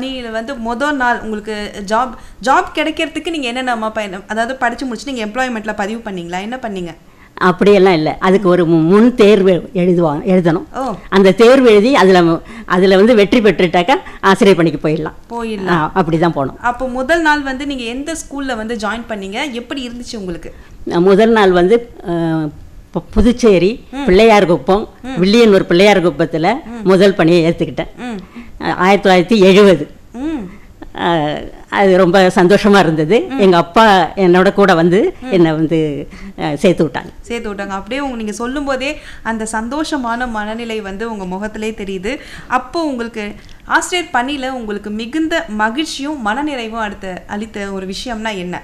பணியில வந்து முதல் நாள் உங்களுக்கு ஜாப் ஜாப் கிடைக்கிறதுக்கு நீங்க என்னென்னமா பயணம் அதாவது படிச்சு முடிச்சு நீங்க எம்ப்ளாய்மெண்ட்ல பதிவு பண்ணீங்களா என்ன பண்ணீங்க அப்படியெல்லாம் இல்லை அதுக்கு ஒரு மு- முன் தேர்வு எழுதுவாங்க எழுதணும் ஓ அந்த தேர்வு எழுதி அதில் அதில் வந்து வெற்றி பெற்றுட்டாக்கா ஆசிரியர் பணிக்கு போயிடலாம் போயிடலாம் அப்படி தான் போனோம் அப்போ முதல் நாள் வந்து நீங்க எந்த ஸ்கூல்ல வந்து ஜாயின் பண்ணீங்க எப்படி இருந்துச்சு உங்களுக்கு நான் முதல் நாள் வந்து அஹ், பு- புதுச்சேரி பிள்ளையார் குப்பம் வில்லியனூர் பிள்ளையார் குப்பத்தில் முதல் பணியை ஏற்றுக்கிட்டேன் ம் ஆயிரத்தி தொள்ளாயிரத்தி எழுபது ம் அது ரொம்ப சந்தோஷமாக இருந்தது எங்கள் அப்பா என்னோட கூட வந்து என்னை வந்து அஹ், சேர்த்து விட்டாங்க சேர்த்து விட்டாங்க அப்படியே உங்க நீங்க சொல்லும்போதே அந்த சந்தோஷமான மனநிலை வந்து உங்க முகத்திலே தெரியுது அப்போ உங்களுக்கு ஆசிரியர் பணியில உங்களுக்கு மிகுந்த மகிழ்ச்சியும் மனநிறைவும் அடுத்த அளித்த ஒரு விஷயம்னா என்ன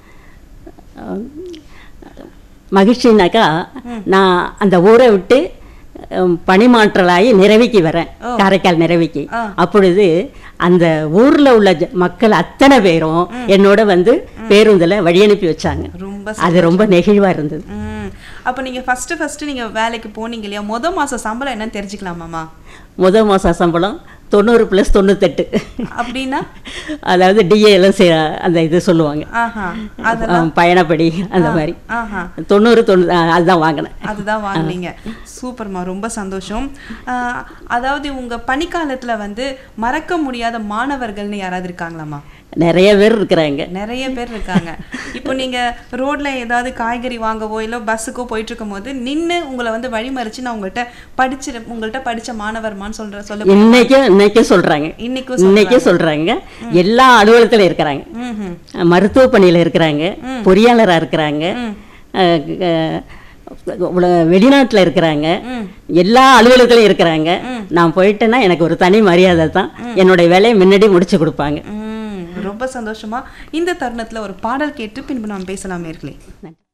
மகிழ்ச்சினாக்கா நான் அந்த ஊரை விட்டு அஹ், பணிமாற்றலாகி நிறவிக்கு வரேன் காரைக்கால் நிறவிக்கு ஆ. அப்பொழுது அந்த ஊர்ல உள்ள ஜ- மக்கள் அத்தனை பேரும் என்னோட வந்து பேருந்துல வழி அனுப்பி வச்சாங்க ரொம்ப அது ரொம்ப நெகிழ்வா இருந்தது ம் அப்போ நீங்க ஃபர்ஸ்ட் ஃபர்ஸ்ட் நீங்க வேலைக்கு போனீங்க இல்லையா முத மாச சம்பளம் என்னன்னு தெரிஞ்சுக்கலாமாமா முதல் மாசம் சம்பளம் தொண்ணூறு ப்ளஸ் தொண்ணூத்தெட்டு அப்படின்னா அதாவது டிஏ எல்லாம் சே- அந்த இது சொல்லுவாங்க ஆஹா அது அஹ், பயணப்படி அந்த மாதிரி ஆஹா தொண்ணூறு தொண்ணூறு அஹ், அதுதான் வாங்கினேன் அதுதான் வாங்குனீங்க சூப்பர்மா ரொம்ப சந்தோஷம் ஆஹ், அதாவது உங்க பணிக்காலத்துல வந்து மறக்க முடியாத மாணவர்கள்னு யாராவது இருக்காங்களாமா நிறைய பேர் இருக்கிறாங்க நிறைய பேர் இருக்காங்க இப்போ நீங்க ரோட்ல ஏதாவது காய்கறி வாங்கவோ இல்ல பஸ்ஸுக்கோ போயிட்டு இருக்கும்போது நின்னு உங்களை வந்து வழிமறிச்சு நான் உங்கள்கிட்ட படிச்சு உங்கள்கிட்ட படிச்ச மாணவர்மான்னு சொல்ற சொல்ல இன்னைக்கும் இன்னைக்கும் சொல்றாங்க இன்னைக்கும் இன்னைக்கும் சொல்றாங்க எல்லா அலுவலகத்துல இருக்கிறாங்க ம்ஹும். மருத்துவ பணியில இருக்கிறாங்க பொறியாளரா இருக்கிறாங்க அஹ், அஹ், உல- வெளிநாட்டுல இருக்கிறாங்க எல்லா அலுவலகத்திலும் இருக்கிறாங்க நான் போயிட்டேன்னா எனக்கு ஒரு தனி மரியாதை தான் என்னுடைய வேலையை முன்னாடி முடிச்சு கொடுப்பாங்க ம் ரொம்ப சந்தோஷமா இந்த தருணத்துல ஒரு பாடல் கேட்டு பின்பு நாம் பேசலாம் நேர்களே நன்றி.